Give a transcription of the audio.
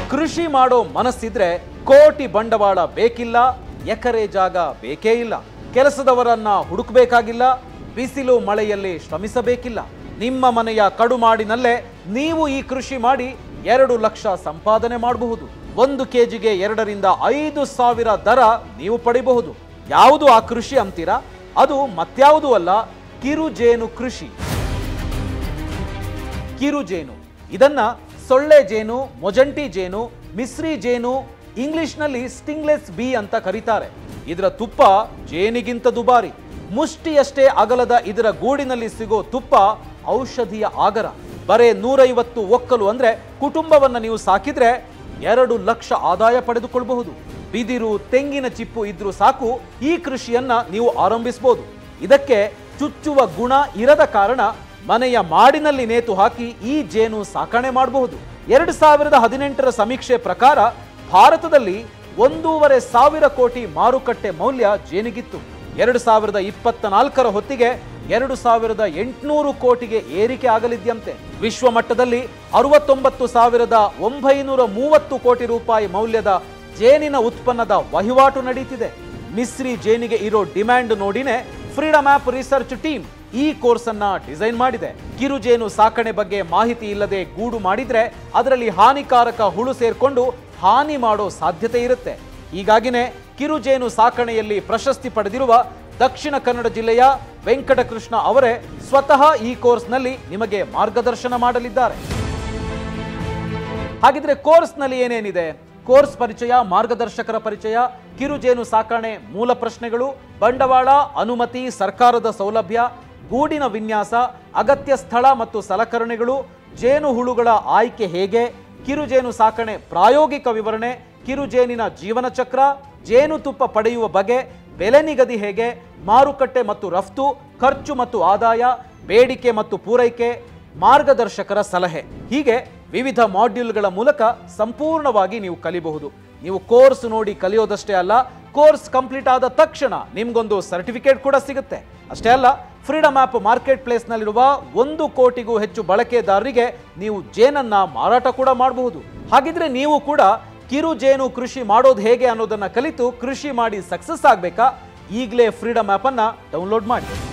ಕೃಷಿ ಮಾಡೋ ಮನಸ್ಸಿದ್ರೆ ಕೋಟಿ ಬಂಡವಾಳ ಬೇಕಿಲ್ಲ ಎಕರೆ ಜಾಗ ಬೇಕೇ ಇಲ್ಲ ಕೆಲಸದವರನ್ನ ಹುಡುಕಬೇಕಾಗಿಲ್ಲ ಬಿಸಿಲು ಮಳೆಯಲ್ಲಿ ಶ್ರಮಿಸಬೇಕಿಲ್ಲ ನಿಮ್ಮ ಮನೆಯ ಕಡುಮಾಡಿನಲ್ಲೇ ನೀವು ಈ ಕೃಷಿ ಮಾಡಿ ಎರಡು ಲಕ್ಷ ಸಂಪಾದನೆ ಮಾಡಬಹುದು ಒಂದು ಕೆಜಿಗೆ ಎರಡರಿಂದ ಐದು ಸಾವಿರ ದರ ನೀವು ಪಡಿಬಹುದು ಯಾವುದು ಆ ಕೃಷಿ ಅಂತೀರಾ ಅದು ಮತ್ಯಾವುದೂ ಅಲ್ಲ ಕಿರುಜೇನು ಕೃಷಿ ಕಿರುಜೇನು ಇದನ್ನ ಸೊಳ್ಳೆ ಜೇನು ಮೊಜಂಟಿ ಜೇನು ಮಿಸ್ರಿ ಜೇನು ಇಂಗ್ಲಿಷ್ನಲ್ಲಿ ಸ್ಟಿಂಗ್ಲೆಸ್ ಬಿ ಅಂತ ಕರೀತಾರೆ ಇದರ ತುಪ್ಪ ಜೇನಿಗಿಂತ ದುಬಾರಿ ಮುಷ್ಟಿಯಷ್ಟೇ ಅಗಲದ ಇದರ ಗೂಡಿನಲ್ಲಿ ಸಿಗೋ ತುಪ್ಪ ಔಷಧಿಯ ಆಗರ ಬರೇ ನೂರೈವತ್ತು ಒಕ್ಕಲು ಅಂದ್ರೆ ಕುಟುಂಬವನ್ನ ನೀವು ಸಾಕಿದ್ರೆ ಎರಡು ಲಕ್ಷ ಆದಾಯ ಪಡೆದುಕೊಳ್ಳಬಹುದು ಬಿದಿರು ತೆಂಗಿನ ಚಿಪ್ಪು ಇದ್ರೂ ಸಾಕು ಈ ಕೃಷಿಯನ್ನ ನೀವು ಆರಂಭಿಸಬಹುದು ಇದಕ್ಕೆ ಚುಚ್ಚುವ ಗುಣ ಇರದ ಕಾರಣ ಮನೆಯ ಮಾಡಿನಲ್ಲಿ ನೇತು ಹಾಕಿ ಈ ಜೇನು ಸಾಕಣೆ ಮಾಡಬಹುದು ಎರಡು ಸಾವಿರದ ಹದಿನೆಂಟರ ಸಮೀಕ್ಷೆ ಪ್ರಕಾರ ಭಾರತದಲ್ಲಿ ಒಂದೂವರೆ ಸಾವಿರ ಕೋಟಿ ಮಾರುಕಟ್ಟೆ ಮೌಲ್ಯ ಜೇನಿಗಿತ್ತು ಎರಡು ಸಾವಿರದ ಇಪ್ಪತ್ತ ನಾಲ್ಕರ ಹೊತ್ತಿಗೆ ಎರಡು ಸಾವಿರದ ಎಂಟುನೂರು ಕೋಟಿಗೆ ಏರಿಕೆ ಆಗಲಿದ್ಯಂತೆ ವಿಶ್ವ ಮಟ್ಟದಲ್ಲಿ ಅರವತ್ತೊಂಬತ್ತು ಸಾವಿರದ ಒಂಬೈನೂರ ಮೂವತ್ತು ಕೋಟಿ ರೂಪಾಯಿ ಮೌಲ್ಯದ ಜೇನಿನ ಉತ್ಪನ್ನದ ವಹಿವಾಟು ನಡೀತಿದೆ ಮಿಸ್ರಿ ಜೇನಿಗೆ ಇರೋ ಡಿಮ್ಯಾಂಡ್ ನೋಡಿನೇ ಫ್ರೀಡಮ್ ಆಪ್ ರಿಸರ್ಚ್ ಟೀಮ್ ಈ ಕೋರ್ಸ್ ಅನ್ನ ಡಿಸೈನ್ ಮಾಡಿದೆ ಕಿರುಜೇನು ಸಾಕಣೆ ಬಗ್ಗೆ ಮಾಹಿತಿ ಇಲ್ಲದೆ ಗೂಡು ಮಾಡಿದ್ರೆ ಅದರಲ್ಲಿ ಹಾನಿಕಾರಕ ಹುಳು ಸೇರ್ಕೊಂಡು ಹಾನಿ ಮಾಡೋ ಸಾಧ್ಯತೆ ಇರುತ್ತೆ ಹೀಗಾಗಿನೇ ಕಿರುಜೇನು ಸಾಕಣೆಯಲ್ಲಿ ಪ್ರಶಸ್ತಿ ಪಡೆದಿರುವ ದಕ್ಷಿಣ ಕನ್ನಡ ಜಿಲ್ಲೆಯ ವೆಂಕಟಕೃಷ್ಣ ಅವರೇ ಸ್ವತಃ ಈ ಕೋರ್ಸ್ನಲ್ಲಿ ನಿಮಗೆ ಮಾರ್ಗದರ್ಶನ ಮಾಡಲಿದ್ದಾರೆ ಹಾಗಿದ್ರೆ ಕೋರ್ಸ್ನಲ್ಲಿ ಏನೇನಿದೆ ಕೋರ್ಸ್ ಪರಿಚಯ ಮಾರ್ಗದರ್ಶಕರ ಪರಿಚಯ ಕಿರುಜೇನು ಸಾಕಣೆ ಮೂಲ ಪ್ರಶ್ನೆಗಳು ಬಂಡವಾಳ ಅನುಮತಿ ಸರ್ಕಾರದ ಸೌಲಭ್ಯ ಗೂಡಿನ ವಿನ್ಯಾಸ ಅಗತ್ಯ ಸ್ಥಳ ಮತ್ತು ಸಲಕರಣೆಗಳು ಜೇನು ಹುಳುಗಳ ಆಯ್ಕೆ ಹೇಗೆ ಕಿರುಜೇನು ಸಾಕಣೆ ಪ್ರಾಯೋಗಿಕ ವಿವರಣೆ ಕಿರುಜೇನಿನ ಜೀವನ ಚಕ್ರ ಜೇನುತುಪ್ಪ ಪಡೆಯುವ ಬಗೆ ಬೆಲೆ ನಿಗದಿ ಹೇಗೆ ಮಾರುಕಟ್ಟೆ ಮತ್ತು ರಫ್ತು ಖರ್ಚು ಮತ್ತು ಆದಾಯ ಬೇಡಿಕೆ ಮತ್ತು ಪೂರೈಕೆ ಮಾರ್ಗದರ್ಶಕರ ಸಲಹೆ ಹೀಗೆ ವಿವಿಧ ಮಾಡ್ಯೂಲ್ಗಳ ಮೂಲಕ ಸಂಪೂರ್ಣವಾಗಿ ನೀವು ಕಲಿಬಹುದು ನೀವು ಕೋರ್ಸ್ ನೋಡಿ ಕಲಿಯೋದಷ್ಟೇ ಅಲ್ಲ ಕೋರ್ಸ್ ಕಂಪ್ಲೀಟ್ ಆದ ತಕ್ಷಣ ನಿಮ್ಗೊಂದು ಸರ್ಟಿಫಿಕೇಟ್ ಕೂಡ ಸಿಗುತ್ತೆ ಅಷ್ಟೇ ಅಲ್ಲ ಫ್ರೀಡಮ್ ಆಪ್ ಮಾರ್ಕೆಟ್ ಪ್ಲೇಸ್ನಲ್ಲಿರುವ ಒಂದು ಕೋಟಿಗೂ ಹೆಚ್ಚು ಬಳಕೆದಾರರಿಗೆ ನೀವು ಜೇನನ್ನ ಮಾರಾಟ ಕೂಡ ಮಾಡಬಹುದು ಹಾಗಿದ್ರೆ ನೀವು ಕೂಡ ಕಿರು ಜೇನು ಕೃಷಿ ಮಾಡೋದು ಹೇಗೆ ಅನ್ನೋದನ್ನ ಕಲಿತು ಕೃಷಿ ಮಾಡಿ ಸಕ್ಸಸ್ ಆಗಬೇಕಾ ಈಗಲೇ ಫ್ರೀಡಮ್ ಆ್ಯಪನ್ನು ಡೌನ್ಲೋಡ್ ಮಾಡಿ